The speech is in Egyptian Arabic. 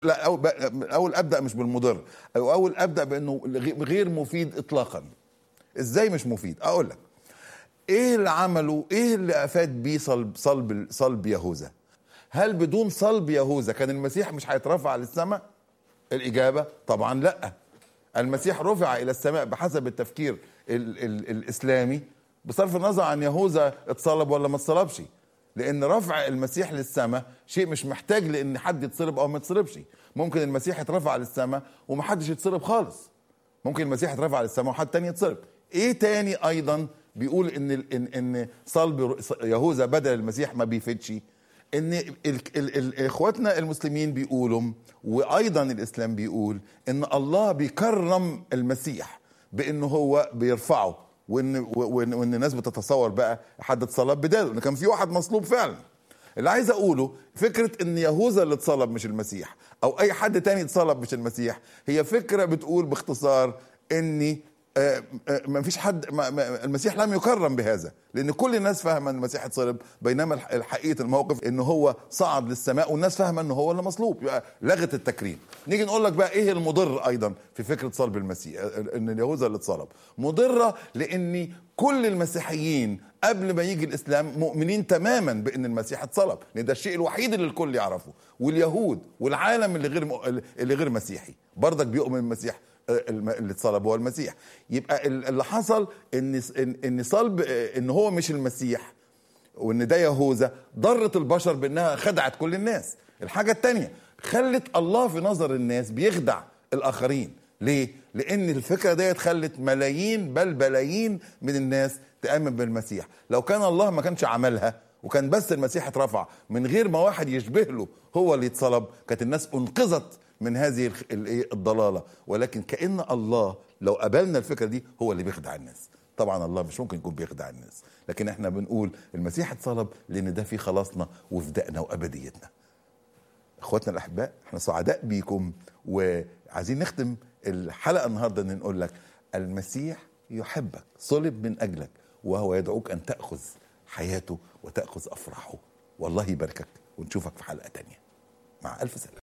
لا أول, اول ابدا مش بالمضر او اول ابدا بانه غير مفيد اطلاقا ازاي مش مفيد اقول لك ايه اللي عمله ايه اللي افاد بيه صلب صلب صلب يهوذا هل بدون صلب يهوذا كان المسيح مش هيترفع للسماء الاجابه طبعا لا المسيح رفع الى السماء بحسب التفكير ال ال الاسلامي بصرف النظر عن يهوذا اتصلب ولا ما اتصلبش لان رفع المسيح للسماء شيء مش محتاج لان حد يتصلب او ما يتصلبش ممكن المسيح يترفع للسماء ومحدش يتصلب خالص ممكن المسيح يترفع للسماء وحد تاني يتصلب ايه تاني ايضا بيقول ان ان ان صلب يهوذا بدل المسيح ما بيفيدش ان ال ال ال اخواتنا المسلمين بيقولوا وايضا الاسلام بيقول ان الله بيكرم المسيح بانه هو بيرفعه وان وان, وإن الناس بتتصور بقى حد اتصلب بداله ان كان في واحد مصلوب فعلا اللي عايز اقوله فكره ان يهوذا اللي اتصلب مش المسيح او اي حد تاني اتصلب مش المسيح هي فكره بتقول باختصار اني آه، آه، ما فيش حد ما ما المسيح لم يكرم بهذا لان كل الناس فاهمه ان المسيح اتصلب بينما الحقيقه الموقف ان هو صعد للسماء والناس فاهمه ان هو اللي مصلوب يبقى لغت التكريم نيجي نقول لك بقى ايه المضر ايضا في فكره صلب المسيح آه، ان اليهوذا اللي اتصلب مضره لان كل المسيحيين قبل ما يجي الاسلام مؤمنين تماما بان المسيح اتصلب لان ده الشيء الوحيد اللي الكل يعرفه واليهود والعالم اللي غير اللي غير مسيحي برضك بيؤمن المسيح اللي اتصلب هو المسيح يبقى اللي حصل ان ان صلب ان هو مش المسيح وان ده يهوذا ضرت البشر بانها خدعت كل الناس الحاجه الثانيه خلت الله في نظر الناس بيخدع الاخرين ليه لان الفكره ديت خلت ملايين بل بلايين من الناس تامن بالمسيح لو كان الله ما كانش عملها وكان بس المسيح اترفع من غير ما واحد يشبه له هو اللي يتصلب كانت الناس انقذت من هذه الضلاله ولكن كان الله لو قبلنا الفكره دي هو اللي بيخدع الناس طبعا الله مش ممكن يكون بيخدع الناس لكن احنا بنقول المسيح اتصلب لان ده في خلاصنا وفدائنا وابديتنا اخواتنا الاحباء احنا سعداء بيكم وعايزين نختم الحلقه النهارده ان نقول لك المسيح يحبك صلب من اجلك وهو يدعوك ان تاخذ حياته وتاخذ افراحه والله يباركك ونشوفك في حلقه تانية مع الف سلامه